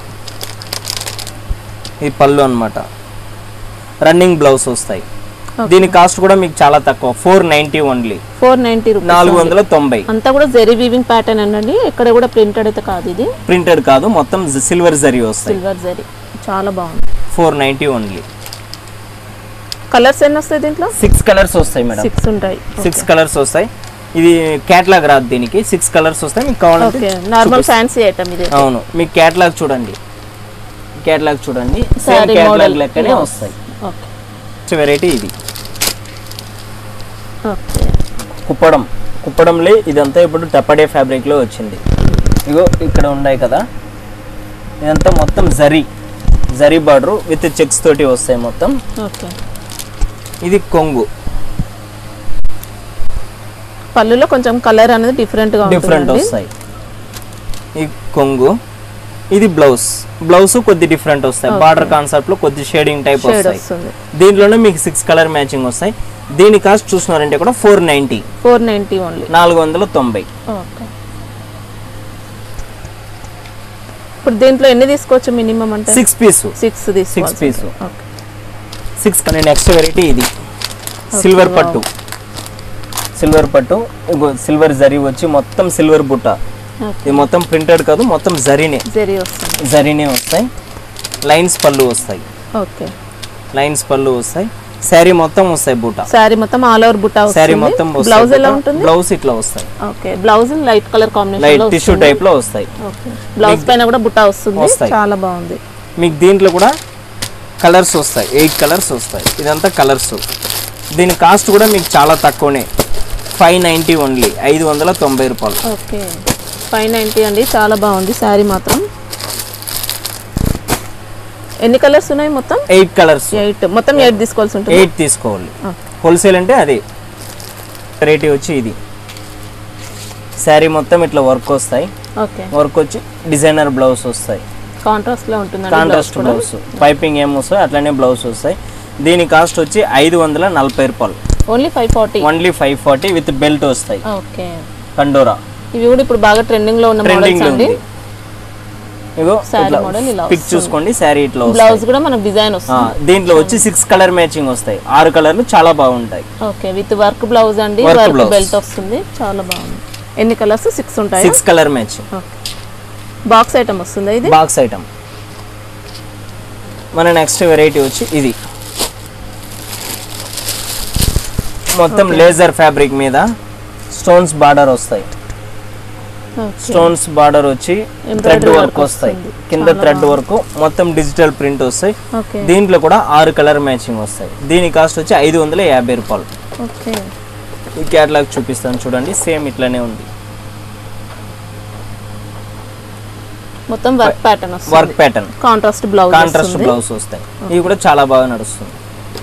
ఇది పళ్ళు అన్నమాట రన్నింగ్ బ్లౌజ్ వస్తాయి దీని కాస్ట్ కూడా మీకు చాలా తక్కువ four ninety only four ninety rupees నాలుగు వందల తొంభై అంతా కూడా జెరీ వీవింగ్ ప్యాటర్న్ అండి ఎక్కడ కూడా ప్రింటెడ్ అయితే కాదు ఇది ప్రింటెడ్ కాదు మొత్తం సిల్వర్ జరీ వస్తాయి సిల్వర్ జరీ చాలా బాగుంది ఫోర్ నైన్టీ ఓన్లీ కలర్స్ ఎన్ని వస్తాయి దీంట్లో సిక్స్ కలర్స్ వస్తాయి మేడం సిక్స్ ఉంటాయి సిక్స్ కలర్స్ వస్తాయి ఇది క్యాట్లాగ్ రాదు దీనికి సిక్స్ కలర్స్ వస్తాయి మీకు ఓకే కావాలంటే నార్మల్ ఫ్యాన్సీ ఐటమ్ ఇది అవును మీకు క్యాట్లాగ్ చూడండి క్యాట్లాగ్ చూడండి సేమ్ Saree క్యాట్లాగ్ model లెక్కనే ఇలా వస్తాయి ఓకే వెరైటీ ఇది ఓకే కుప్పడం కుప్పడంలో ఇదంతా ఇప్పుడు టపడే ఫ్యాబ్రిక్ లో వచ్చింది ఇగో ఇక్కడ ఉన్నాయి కదా ఇదంతా మొత్తం జరీ జరీ బార్డర్ విత్ చెక్స్ తోటి వస్తాయి మొత్తం ఓకే ఇది కొంగు పళ్ళులో కొంచెం కలర్ అనేది డిఫరెంట్ గా డిఫరెంట్ ఉంటుంది వస్తాయి ఈ కొంగు ఇది బ్లౌజ్ బ్లౌజ్ కొద్ది డిఫరెంట్ వస్తాయి బార్డర్ కాన్సెప్ట్ లో కొద్ది షేడింగ్ టైప్ షేడ్ వస్తాయి వస్తుంది దీంట్లోనే మీకు సిక్స్ కలర్ మ్యాచింగ్ వస్తాయి దీని కాస్ట్ చూస్తున్నారంటే కూడా four ninety four ninety only నాలుగు వందల తొంభై ఓకే ఇప్పుడు దీంట్లో ఎన్ని తీసుకోవచ్చు మినిమం అంటే సిక్స్ పీస్ సిక్స్ తీసుకోవాలి piece. ఓకే సిక్స్ కానీ నెక్స్ట్ వెరైటీ ఇది సిల్వర్ పట్టు సిల్వర్ పట్టు సిల్వర్ జరీ వచ్చి మొత్తం సిల్వర్ బుట్ట ఓకే ఇది మొత్తం ప్రింటెడ్ కాదు మొత్తం జరీనే జరీ వస్తుంది జరీనే వస్తాయి లైన్స్ పళ్ళు వస్తాయి ఓకే లైన్స్ పళ్ళు వస్తాయి శారీ మొత్తం వస్తాయి బూట శారీ మొత్తం ఆల్ ఓవర్ బుట్టా శారీ వస్తుంది మొత్తం బ్లౌజ్ ఎలా ఉంటుంది బ్లౌజ్ ఇట్లా వస్తాయి okay blouse light colour combination light లో టిష్యూ టైప్ లో వస్తాయి ఓకే బ్లౌజ్ పైన కూడా బుట్టా వస్తుంది వస్తాయి. చాలా బాగుంది మీకు దీంట్లో కూడా కలర్స్ వస్తాయి ఎయిట్ కలర్స్ వస్తాయి ఇదంతా కలర్స్ దీని కాస్ట్ కూడా మీకు చాలా తక్కువనే ఫైవ్ నైంటీ ఓన్లీ ఐదు వందల తొంభై రూపాయలు ఓకే ఫైవ్ నైంటీ అండి చాలా బాగుంది శారీ మాత్రం ఎన్ని కలర్స్ ఉన్నాయి మొత్తం ఎయిట్ కలర్స్ ఎయిట్ మొత్తం ఎయిట్ తీసుకోవాల్సి ఉంటుంది ఎయిట్ తీసుకోవాలి ఓకే. హోల్సేల్ అంటే అదే వెరైటీ వచ్చి ఇది శారీ మొత్తం ఇట్లా వర్క్ వస్తాయి ఓకే వర్క్ వచ్చి డిజైనర్ బ్లౌజ్ వస్తాయి కాంట్రాస్ట్ లో ఉంటుందండి కాంట్రాస్ట్ బ్లౌజ్ పైపింగ్ ఏం వస్తాయి అట్లనే బ్లౌజ్ వస్తాయి దీని కాస్ట్ వచ్చి ఐదు వందల నలభై రూపాయలు only five forty only five forty with belt వస్తాయి ఓకే కండోరా ఇవి కూడా ఇప్పుడు బాగా ట్రెండింగ్ లో ఉన్న ట్రెండింగ్ మోడల్స్ లో అండి ఉంది ఇగో Saree model ఇలా పిక్ చూసుకోండి శారీ ఇట్లా వస్తాయి బ్లౌజ్ కూడా మనకు డిజైన్ ఆ, వస్తుంది దీంట్లో వచ్చి సిక్స్ కలర్ మ్యాచింగ్ వస్తాయి ఆరు కలర్లు చాలా బాగుంటాయి ఓకే విత్ వర్క్ బ్లౌజ్ అండి Work వర్క్ blouse. బెల్ట్ వస్తుంది చాలా బాగుంది ఎన్ని కలర్స్ సిక్స్ ఉంటాయి six colour matching box item వస్తుంది ఇది బాక్స్ ఐటమ్ మన నెక్స్ట్ వెరైటీ వచ్చి ఇది మొత్తం లేజర్ ఫ్యాబ్రిక్ మీద స్టోన్స్ బార్డర్ వస్తాయి స్టోన్స్ బార్డర్ వచ్చి Embroidery థ్రెడ్ work వర్క్ వస్తాయి వస్తుంది. కింద థ్రెడ్ వర్క్ మొత్తం డిజిటల్ ప్రింట్ వస్తాయి ఓకే దీంట్లో కూడా ఆరు కలర్ మ్యాచింగ్ వస్తాయి దీని కాస్ట్ వచ్చి ఐదు వందల యాభై రూపాయలు ఓకే ఈ క్యాటలాగ్ చూపిస్తాను చూడండి సేమ్ ఇట్లానే ఉంది మొత్తం వర్క్ ప్యాటర్న్ వస్తుంది work pattern contrast blouse contrast blouse వస్తాయి ఇవి కూడా చాలా బాగా నడుస్తుంది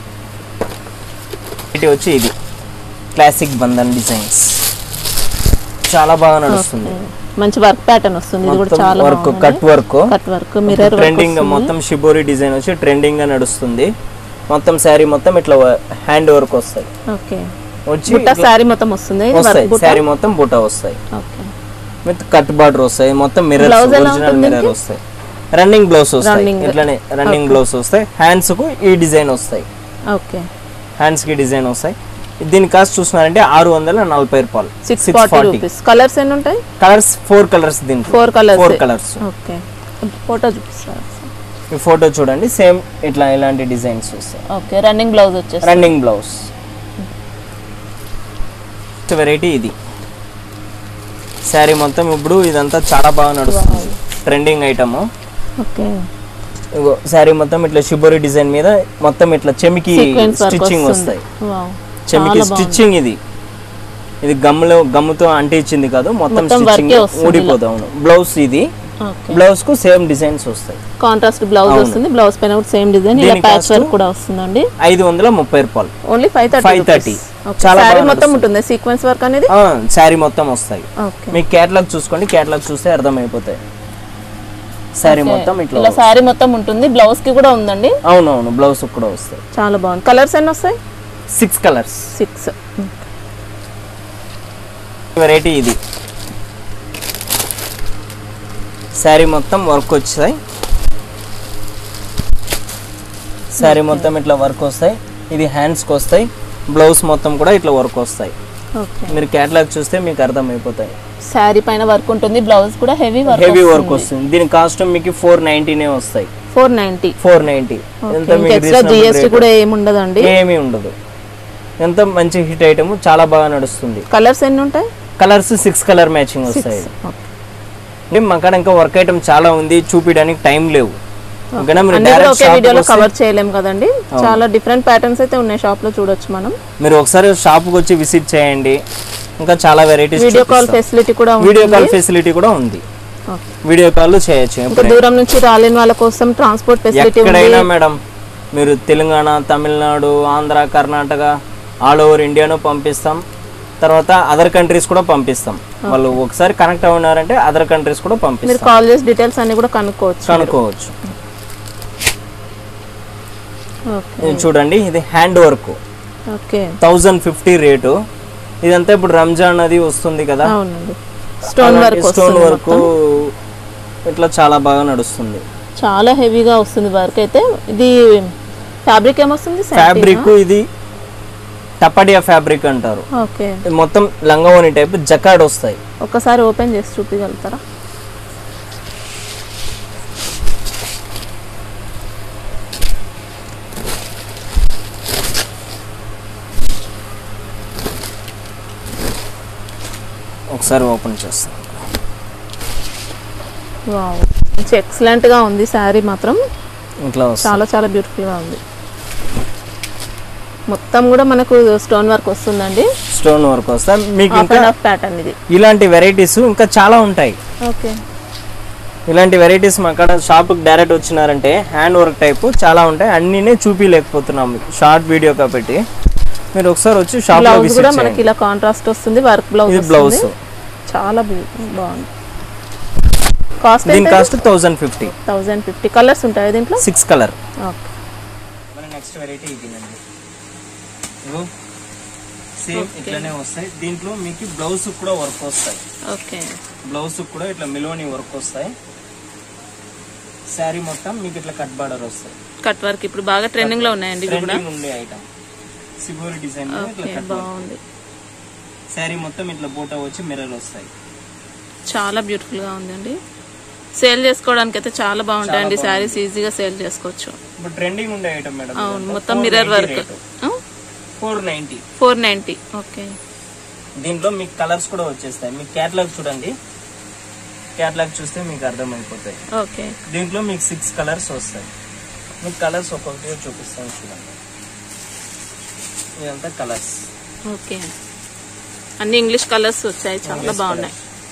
ఇది వచ్చి ఇది క్లాసిక్ బంధన్ డిజైన్స్ చాలా బాగా నడుస్తుంది మంచి వర్క్ ప్యాటర్న్ వస్తుంది ఇది కూడా చాలా work cut work cut work mirror trending మొత్తం షిబోరి డిజైన్ వచ్చి ట్రెండింగ్ గా నడుస్తుంది మొత్తం శారీ మొత్తం ఇట్లా హ్యాండ్ వర్క్ వస్తాయి ఓకే వచ్చి బుట్ట శారీ మొత్తం వస్తుంది ఇది వస్తాయి వర్క్ బుట్ట శారీ మొత్తం బుట్ట వస్తాయి ఓకే విత్ కట్ బార్డర్ వస్తాయి మొత్తం మిర్రర్ Blouse ఎలా ఒరిజినల్ ఉంటుంది మిర్రర్ వస్తాయి రన్నింగ్ బ్లౌజ్ వస్తాయి Running. ఇట్లానే రన్నింగ్ బ్లౌజ్ వస్తాయి హ్యాండ్స్ కు ఈ డిజైన్ వస్తాయి ఓకే హ్యాండ్స్ కి డిజైన్ వస్తాయి దీని కాస్ట్ చూస్తున్నారంటే ఆరు వందల నలభై రూపాయలు six six forty forty rupees colours ఎన్ని ఉంటాయి కలర్స్ ఫోర్ కలర్స్ దీంట్లో four colours four colours okay photo చూపిస్తారు ఈ ఫోటో చూడండి సేమ్ ఇట్లా ఇలాంటి డిజైన్స్ వస్తాయి ఓకే రన్నింగ్ బ్లౌజ్ వచ్చేసి రన్నింగ్ బ్లౌజ్ వెరైటీ ఇది శారీ మొత్తం ఇప్పుడు ఇదంతా చాలా బాగా నడుస్తుంది ట్రెండింగ్ ఐటమ్ ఓకే ఇగో శారీ మొత్తం ఇట్లా షిబోరి డిజైన్ మీద మొత్తం ఇట్లా చెమికి సీక్వెన్స్ వర్క్ స్టిచ్చింగ్ వస్తుంది వస్తాయి వావ్ చెమికి స్టిచ్చింగ్ ఇది ఇది గమ్ములో గమ్ముతో అంటించింది కాదు మొత్తం మొత్తం స్టిచ్చింగ్ వర్కే వస్తుంది ఊడిపోతా అవును బ్లౌజ్ ఇది ఓకే బ్లౌజ్ కు సేమ్ డిజైన్స్ వస్తాయి కాంట్రాస్ట్ బ్లౌజ్ వస్తుంది బ్లౌజ్ పైన కూడా సేమ్ డిజైన్ ఇలా దీని ప్యాచ్ cost? వర్క్ కూడా వస్తుందండి ఐదు వందల ముప్పై రూపాయలు ఓన్లీ ఫైవ్ థర్టీ 530. చాలా చాలా శారీ బాగా మొత్తం ఉంటుంది సీక్వెన్స్ వర్క్ అనేది శారీ మొత్తం వస్తాయి ఓకే మీకు క్యాటలాగ్ చూసుకోండి క్యాటలాగ్ చూస్తే అర్థమైపోతాయి శారీ మొత్తం ఇట్లా ఇలా శారీ మొత్తం ఉంటుంది బ్లౌజ్ కి కూడా ఉందండి అవునవును బ్లౌజ్ కూడా వస్తాయి చాలా బాగుంది కలర్స్ ఎన్ని వస్తాయి సిక్స్ కలర్స్ సిక్స్ వెరైటీ ఇది శారీ మొత్తం వర్క్ వచ్చాయి శారీ మొత్తం ఇట్లా వర్క్ వస్తాయి ఇది హ్యాండ్స్కి వస్తాయి బ్లౌజ్ మొత్తం కూడా ఇట్లా వర్క్ వస్తాయి ఓకే మీరు క్యాటలాగ్ చూస్తే మీకు అర్థమైపోతాయి శారీ పైన వర్క్ ఉంటుంది బ్లౌజ్ కూడా హెవీ వర్క్ హెవీ వర్క్ వస్తుంది దీని కాస్ట్ మీకు ఫోర్ నైన్టీనే వస్తాయి ఫోర్ నైన్టీ ఫోర్ నైన్టీ ఎంత మీకు ఎక్స్ట్రా reasonable జిఎస్టీ rate. కూడా ఏమి ఉండదండి ఏమీ ఉండదు ఎంత మంచి హిట్ ఐటమ్ చాలా బాగా నడుస్తుంది కలర్స్ ఎన్ని ఉంటాయి కలర్స్ సిక్స్ కలర్ మ్యాచింగ్ వస్తాయి ఓకే అంటే మా కాడ ఇంకా వర్క్ ఐటమ్ చాలా ఉంది చూపించడానికి టైం లేవు ఓకేనా మీరు అన్ని కూడా direct ఒకే shop వీడియోలో కి వస్తే- కవర్ చేయలేం కదండి చాలా డిఫరెంట్ ప్యాటర్న్స్ అయితే ఉన్నాయి షాప్ లో చూడొచ్చు మనం మీరు ఒకసారి షాప్కి వచ్చి విజిట్ చేయండి ఇంకా చాలా వెరైటీస్ వీడియో కాల్ ఫెసిలిటీ కూడా వీడియో ఉంటుంది కాల్ ఫెసిలిటీ కూడా ఉంది ఓకే. వీడియో కాల్ చేయొచ్చు ఇంకా ఎప్పుడైనా. దూరం నుంచి రాలేని వాళ్ళ కోసం ట్రాన్స్పోర్ట్ ఫెసిలిటీ ఉంది ఎక్కడైనా మేడం మీరు తెలంగాణ తమిళనాడు ఆంధ్ర కర్ణాటక ఆల్ ఓవర్ ఇండియాను పంపిస్తాం తర్వాత అదర్ కంట్రీస్ కూడా పంపిస్తాం వాళ్ళు ఒకసారి కనెక్ట్ అవునారంటే అదర్ కంట్రీస్ కూడా మీరు పంపిస్తాం కాల్ చేసి డీటెయిల్స్ అన్ని కూడా కనుక్కోవచ్చు కనుక్కోవచ్చు ఓకే ఇది చూడండి ఇది hand work okay thousand fifty rate ఇదంతా ఇప్పుడు రంజాన్ అది వస్తుంది కదా అవునండి స్టోన్ వర్క్ స్టోన్ వస్తుంది వర్క్ ఇట్లా చాలా బాగా నడుస్తుంది చాలా హెవీగా వస్తుంది వర్క్ అయితే ఇది ఫ్యాబ్రిక్ ఏమొస్తుంది ఫ్యాబ్రిక్ ఇది టపడియా ఫ్యాబ్రిక్ అంటారు ఓకే ఇది మొత్తం లంగవోని టైప్ జకాడ్ వస్తాయి ఒక్కసారి ఓపెన్ చేసి చూపించగలుగుతారా ఒకసారి ఓపెన్ చేస్తాం వావ్ మంచి ఎక్సలెంట్ గా ఉంది శారీ మాత్రం ఇట్లా వస్తాయి చాలా చాలా బ్యూటిఫుల్ గా ఉంది మొత్తం కూడా మనకు స్టోన్ వర్క్ వస్తుందండి స్టోన్ వర్క్ వస్తాయి మీకు హాఫ్ ఇంకా అండ్ హాఫ్ ప్యాటర్న్ ఇది ఇలాంటి వెరైటీస్ ఇంకా చాలా ఉంటాయి ఓకే ఇలాంటి వెరైటీస్ మా అక్కడ షాప్కి డైరెక్ట్ వచ్చినారంటే హ్యాండ్ వర్క్ టైప్ చాలా ఉంటాయి అన్నీనే చూపించలేకపోతున్నాం షార్ట్ వీడియో కాబట్టి మీరు ఒకసారి వచ్చి షాప్లో బ్లౌజ్ విజిట్ కూడా చేయండి మనకి ఇలా కాంట్రాస్ట్ వస్తుంది వర్క్ బ్లౌజ్ ఇది బ్లౌజ్ చాలా బ్యూటిఫుల్ బాగుంది కాస్ట్ దీని cost thousand fifty thousand fifty colours ఉంటాయి దీంట్లో సిక్స్ కలర్ ఓకే మన నెక్స్ట్ వెరైటీ ఇదేనండి ఇగో సేమ్ ఇట్లానే వస్తాయి దీంట్లో మీకు బ్లౌజ్ కూడా వర్క్ వస్తాయి ఓకే బ్లౌజ్ కూడా ఇట్లా మిలోని వర్క్ వస్తాయి శారీ మొత్తం మీకు ఇట్లా కట్ బార్డర్ వస్తాయి కట్ వర్క్ ఇప్పుడు బాగా ట్రెండింగ్ లో ఉన్నాయండి ఇవి కూడా ట్రెండింగ్ ఉండే ఐటమ్ సిబోరి డిజైన్ మీద ఇట్లా ఓకే కట్ వర్క్ బాగుంది శారీ మొత్తం ఇట్లా బోటా వచ్చి మిర్రర్ వస్తాయి చాలా బ్యూటిఫుల్ గా ఉందండి సేల్ చేసుకోవడానికి అయితే చాలా బాగుంటాయండి శారీస్ ఈజీగా సేల్ చేసుకోవచ్చు ఇప్పుడు ట్రెండింగ్ ఉండే ఐటమ్ మేడం అవును మొత్తం mirror work four ninety four ninety okay దీంట్లో మీకు కలర్స్ కూడా వచ్చేస్తాయి మీకు క్యాటలాగ్ చూడండి క్యాటలాగ్ చూస్తే మీకు అర్థమైపోతాయి ఓకే దీంట్లో మీకు సిక్స్ కలర్స్ వస్తాయి మీకు కలర్స్ ఒక్కొక్కటిగా చూపిస్తాను చూడండి ఇదంతా కలర్స్ ఓకే అన్ని ఇంగ్లీష్ కలర్స్ వచ్చాయి చాలా English బాగున్నాయి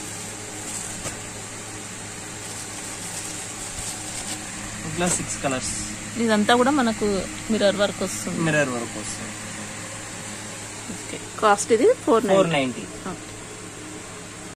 ఇట్లా సిక్స్ కలర్స్ ఇదంతా కూడా మనకు మిర్రర్ వర్క్ వస్తుంది మిర్రర్ వర్క్ వస్తాయి ఓకే కాస్ట్ ఇది four four nine ninety okay